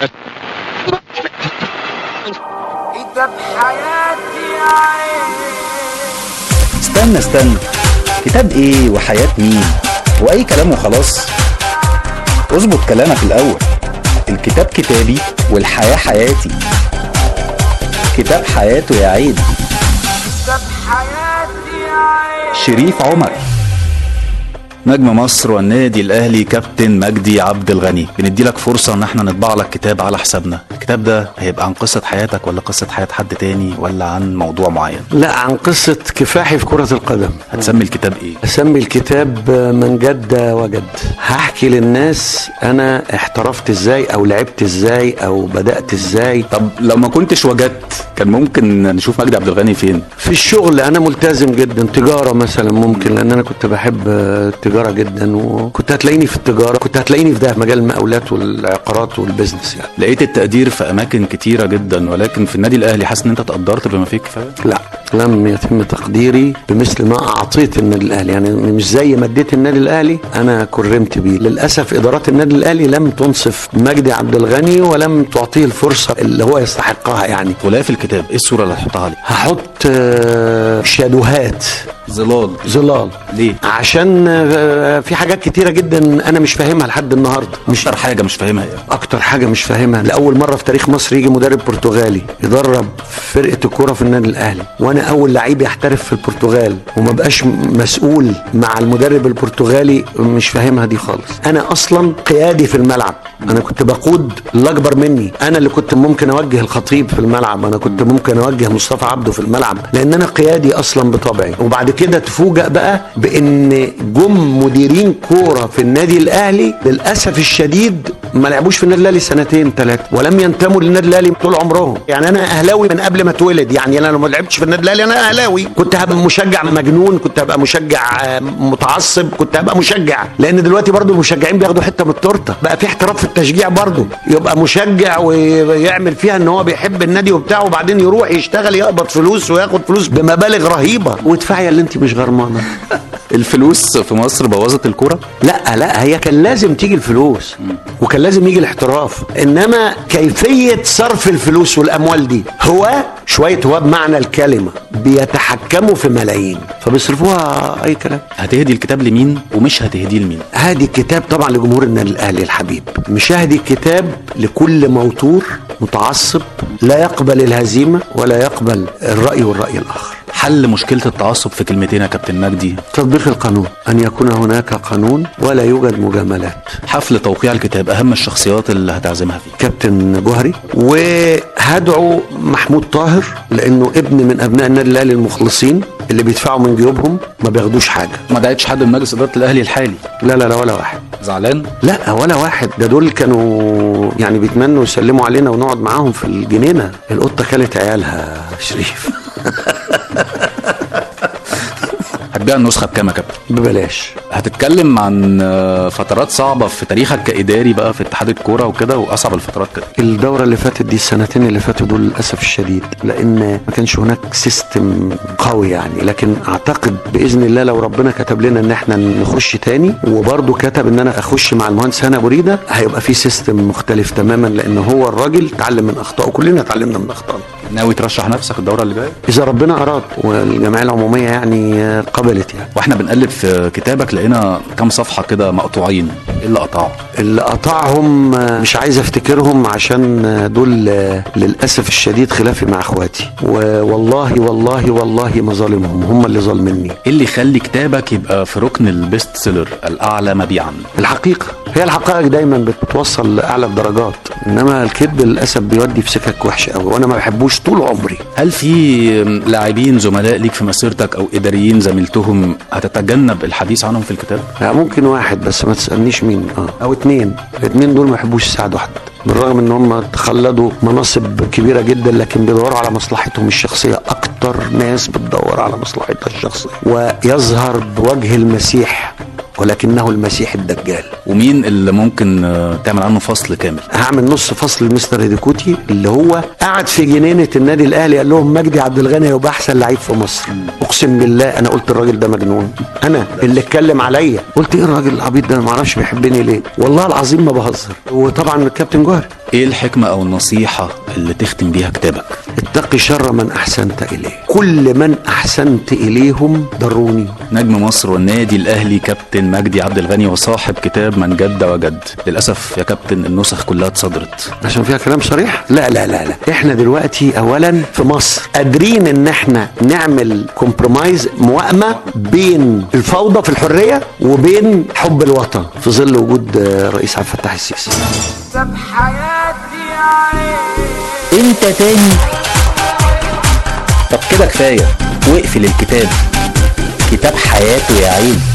انت بحياتي يا عين استنى استنى كتاب ايه وحياة مين واي كلام وخلاص اظبط كلامك الاول الكتاب كتابي والحياة حياتي كتاب حياته يا عيد انت بحياتي يا عين شريف عمر نجم مصر والنادي الاهلي كابتن مجدي عبد الغني بندي لك فرصه ان احنا نطبع لك كتاب على حسابنا الكتاب ده هيبقى عن قصه حياتك ولا قصه حياه حد تاني ولا عن موضوع معين لا عن قصة كفاحي في كرة القدم هتسمي الكتاب ايه أسمي الكتاب من جد وجد هحكي للناس أنا احترفت إزاي أو لعبت إزاي أو بدأت إزاي طب لو ما كنتش وجدت كان ممكن نشوف مجدي عبد الغني فين في الشغل أنا ملتزم جدا تجارة مثلا ممكن لأن أنا كنت بحب التجارة جدا وكنت هتلاقيني في التجارة كنت هتلاقيني في ده مجال المقاولات والعقارات والبيزنس يعني لقيت التقدير في اماكن كتيره جدا ولكن في النادي الاهلي حاسس ان انت تقدرت بما فيه كفايه لا لم يتم تقديري بمثل ما اعطيت النادي الاهلي يعني مش زي ما اديت النادي الاهلي انا كرمت بيه للاسف ادارات النادي الاهلي لم تنصف مجدي عبد الغني ولم تعطيه الفرصه اللي هو يستحقها يعني غلاف الكتاب ايه الصوره اللي هتحطها لي هحط آه، شادوهات ظلال ظلال ليه عشان آه، في حاجات كتيره جدا انا مش فاهمها لحد النهارده مش اكتر حاجه مش فاهمها ايه اكتر حاجه مش فاهمها لاول مره في تاريخ مصر يجي مدرب برتغالي يدرب فرقه الكوره في النادي الاهلي وانا اول لعيب يحترف في البرتغال وما بقاش مسؤول مع المدرب البرتغالي مش فاهمها دي خالص انا اصلا قيادي في الملعب انا كنت بقود اللي اكبر مني انا اللي كنت ممكن اوجه الخطيب في الملعب انا كنت ممكن اوجه مصطفى عبده في الملعب لان انا قيادي اصلا بطبعي وبعد كده تفوجئ بقى بان جم مديرين كوره في النادي الاهلي للاسف الشديد ما لعبوش في النادي الاهلي سنتين ثلاثه ولم ينتموا للنادي الاهلي طول عمرهم يعني انا اهلاوي من قبل ما اتولد يعني انا لو ما لعبتش في النادي الاهلي انا اهلاوي كنت هبقى مشجع مجنون كنت هبقى مشجع آه، متعصب كنت هبقى مشجع لان دلوقتي برضو المشجعين بياخدوا حته من التورته بقى في احتراف في التشجيع برضو يبقى مشجع ويعمل فيها ان هو بيحب النادي وبتاعه وبعدين يروح يشتغل يقبض فلوس وياخد فلوس بمبالغ رهيبه وادفعي اللي انت مش غرمانه الفلوس في مصر بوظت الكوره لا لا هي كان لازم تيجي الفلوس وكان لازم يجي الاحتراف انما كيفيه صرف الفلوس والاموال دي هو شويه هو بمعنى الكلمه بيتحكموا في ملايين فبيصرفوها اي كلام هتهدي الكتاب لمين ومش هتهديه لمين هادي الكتاب طبعا لجمهور النادي الاهلي الحبيب مش هادي الكتاب لكل موتور متعصب لا يقبل الهزيمه ولا يقبل الراي والراي الاخر حل مشكله التعصب في كلمتين يا كابتن مجدي تطبيق القانون ان يكون هناك قانون ولا يوجد مجاملات حفل توقيع الكتاب اهم الشخصيات اللي هتعزمها فيه كابتن جوهري وهدعو محمود طاهر لانه ابن من ابناء النادي الاهلي المخلصين اللي بيدفعوا من جيوبهم ما بياخدوش حاجه ما دعيتش حد من مجلس اداره الاهلي الحالي لا لا لا ولا واحد زعلان لا ولا واحد ده دول كانوا يعني بيتمنوا يسلموا علينا ونقعد معاهم في الجنينه القطه كلت عيالها شريف هتبيع النسخه بكام يا كابتن ببلاش هتتكلم عن آه، فترات صعبه في تاريخك كاداري بقى في اتحاد الكوره وكده واصعب الفترات كده الدورة اللي فاتت دي السنتين اللي فاتوا دول للأسف الشديد لأن ما كانش هناك سيستم قوي يعني لكن أعتقد بإذن الله لو ربنا كتب لنا إن احنا نخش تاني وبرضه كتب إن أنا أخش مع المهندس هنا أبو ريدة هيبقى في سيستم مختلف تماما لأن هو الراجل اتعلم من أخطائه كلنا اتعلمنا من أخطائنا ناوي ترشح نفسك الدوره اللي جايه إذا ربنا أراد والجمعية العمومية يعني قبلت يعني واحنا بنقلب في كتابك لقينا كام صفحه كده مقطوعين ايه اللي قطعه اللي قطعهم آه، مش عايز افتكرهم عشان آه، دول آه، للاسف الشديد خلافي مع اخواتي والله والله والله ما ظالمهم هم اللي ظالميني ايه اللي يخلي كتابك يبقى في ركن البيست سيلر الاعلى مبيعا الحقيقه هي الحقائق دايما بتوصل لاعلى الدرجات انما الكذب للاسف بيودي في سكك وحشه قوي وانا ما بحبوش طول عمري هل في لاعبين زملاء ليك في مسيرتك او اداريين زميلتهم هتتجنب الحديث عنهم في الكتاب لا ممكن واحد بس ما تسالنيش مين اه او اتنين الاتنين دول ما يحبوش يساعدوا حد بالرغم ان هم تخلدوا مناصب كبيره جدا لكن بيدوروا على مصلحتهم الشخصيه اكتر ناس بتدور على مصلحتها الشخصيه ويظهر بوجه المسيح ولكنه المسيح الدجال ومين اللي ممكن آه، تعمل عنه فصل كامل هعمل نص فصل لمستر هيديكوتي اللي هو قعد في جنينه النادي الاهلي قال لهم مجدي عبد الغني يبقى احسن لعيب في مصر اقسم بالله انا قلت الراجل ده مجنون انا اللي اتكلم عليا قلت ايه الراجل العبيط ده أنا ما اعرفش بيحبني ليه والله العظيم ما بهزر وطبعا الكابتن جوهري ايه الحكمة او النصيحة اللي تختم بيها كتابك اتق شر من احسنت اليه كل من احسنت اليهم ضروني نجم مصر والنادي الاهلي كابتن مجدي عبد الغني وصاحب كتاب من جد وجد للاسف يا كابتن النسخ كلها اتصدرت عشان فيها كلام صريح لا لا لا لا احنا دلوقتي اولا في مصر قادرين ان احنا نعمل كومبرومايز موائمه بين الفوضى في الحريه وبين حب الوطن في ظل وجود آه، رئيس عبد الفتاح السيسي ساب حياتي يا عين انت تاني طب كده كفايه واقفل الكتاب كتاب حياته يا عين